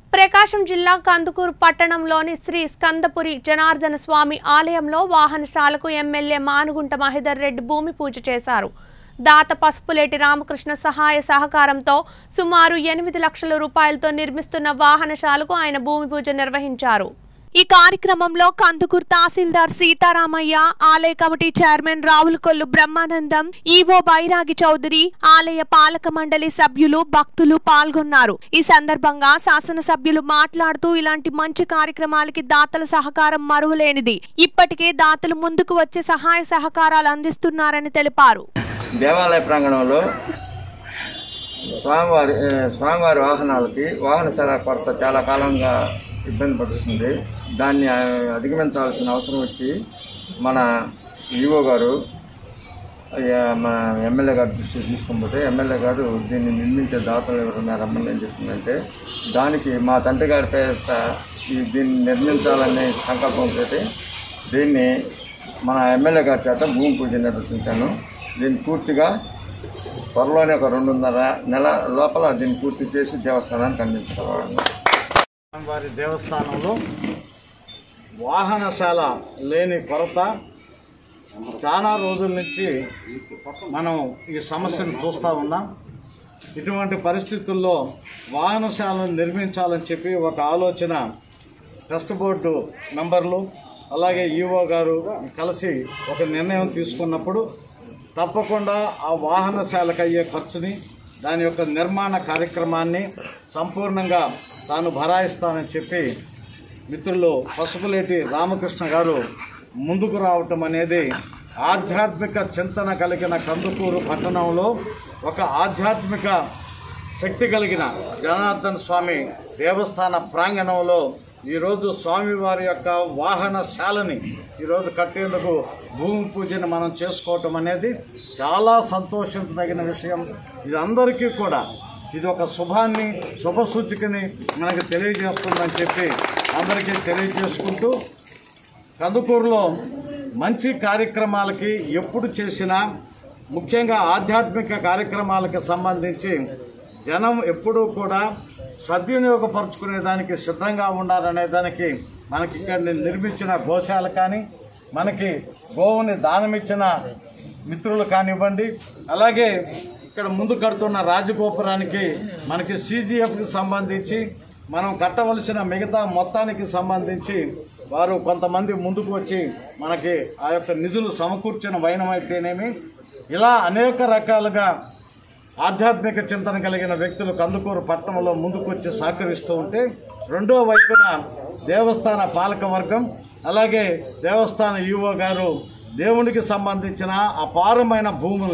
ప్రకాశం జిల్లా కందుకూరు పట్టణంలోని శ్రీ స్కందపురి జనార్దన స్వామి ఆలయంలో వాహనశాలకు ఎమ్మెల్యే మానుగుంట మహిదర్ రెడ్డి భూమి పూజ చేశారు దాత పసుపులేటి రామకృష్ణ సహాయ సహకారంతో సుమారు ఎనిమిది లక్షల రూపాయలతో నిర్మిస్తున్న వాహనశాలకు ఆయన భూమి పూజ నిర్వహించారు ఈ కార్యక్రమంలో కందుకూరు తహసీల్దార్ సీతారామయ్య ఆలయ committee chairman Ravula Kollu Brahmanandam EO Bairagi Chowdary ఆలయ పాలక మండలి సభ్యులు భక్తులు పాల్గొన్నారు ఈ సందర్భంగా శాసనసభ్యులు మాట్లాడుతూ ఇలాంటి మంచి కార్యక్రమాలకి దాతల సహకారం మరువలేనిది ఇప్పటికే దాతలు ముందుకు వచ్చే సహాయ సహకారాలు అందిస్తున్నారని తెలిపారు దేవాలయ ప్రాంగణంలో స్వామివారి ఏ, స్వామివారి వాహనాలకి వాహనశాల కొరత చాలా కాలంగా ఇబ్బంది పడుతుంది దాన్ని ఆ, అధిగమించాల్సిన అవసరం వచ్చి మన ఈవో గారు అయ్యా, మన ఎమ్మెల్యే గారు దృష్టి తీసుకుంటే ఎమ్మెల్యే గారు దీన్ని నిర్మించే దాతలు ఎవరున్నారు రమ్మని ఏం చెప్తుందంటే దానికి మా తండ్రి గారి పేరిట ఈ దీన్ని నిర్మించాలనే సంకల్పంతో దీన్ని మన ఎమ్మెల్యే గారి చేత భూమి పూజ నిర్వర్తించాను దీన్ని పూర్తిగా త్వరలోనే ఒక రెండున్నర నెల లోపల దీన్ని పూర్తి చేసి దేవస్థానానికి అందించుకోవాలి వారి దేవస్థానంలో వాహనశాల లేని కొరత చాలా రోజుల నుంచి మనం ఈ సమస్యను చూస్తూ ఉన్నాం ఇటువంటి పరిస్థితుల్లో వాహనశాలను నిర్మించాలని చెప్పి ఒక ఆలోచన ట్రస్ట్ బోర్డు మెంబర్లు అలాగే ఈఓ గారు కలిసి ఒక నిర్ణయం తీసుకున్నప్పుడు తప్పకుండా ఆ వాహనశాలకు అయ్యే ఖర్చుని దాని యొక్క నిర్మాణ కార్యక్రమాన్ని సంపూర్ణంగా తాను భరాయిస్తానని చెప్పి మిత్రులు పసుపులేటి రామకృష్ణ గారు ముందుకు రావటం అనేది ఆధ్యాత్మిక చింతన కలిగిన కందుకూరు పట్టణంలో ఒక ఆధ్యాత్మిక శక్తి కలిగిన జనార్దన్ స్వామి దేవస్థాన ప్రాంగణంలో ఈరోజు స్వామివారి యొక్క వాహనశాలని ఈరోజు కట్టేందుకు భూమి పూజను మనం చేసుకోవటం అనేది చాలా సంతోషించదగిన విషయం ఇది అందరికీ కూడా ఇది ఒక శుభాన్ని శుభ సూచికని మనకు తెలియజేస్తుందని చెప్పి అందరికీ తెలియజేసుకుంటూ కందుకూరులో మంచి కార్యక్రమాలకి ఎప్పుడు చేసినా ముఖ్యంగా ఆధ్యాత్మిక కార్యక్రమాలకు సంబంధించి జనం ఎప్పుడూ కూడా సద్వినియోగపరుచుకునే దానికి సిద్ధంగా ఉండాలనే దానికి మనకి ఇక్కడ నిర్మించిన గోశాల కానీ మనకి గోవుని దానమిచ్చిన మిత్రులు కానివ్వండి అలాగే ఇక్కడ ముందు కడుతున్న రాజగోపురానికి మనకి సీజీఎఫ్కి సంబంధించి మనం కట్టవలసిన మిగతా మొత్తానికి సంబంధించి వారు కొంతమంది ముందుకు వచ్చి మనకి ఆ యొక్క నిధులు సమకూర్చిన వైనమైతేనేమి ఇలా అనేక రకాలుగా ఆధ్యాత్మిక చింతన కలిగిన వ్యక్తులు కందుకూరు పట్టణంలో ముందుకొచ్చి సహకరిస్తూ ఉంటే రెండో వైపున దేవస్థాన పాలక వర్గం అలాగే దేవస్థాన ఈవో గారు దేవునికి సంబంధించిన అపారమైన భూములు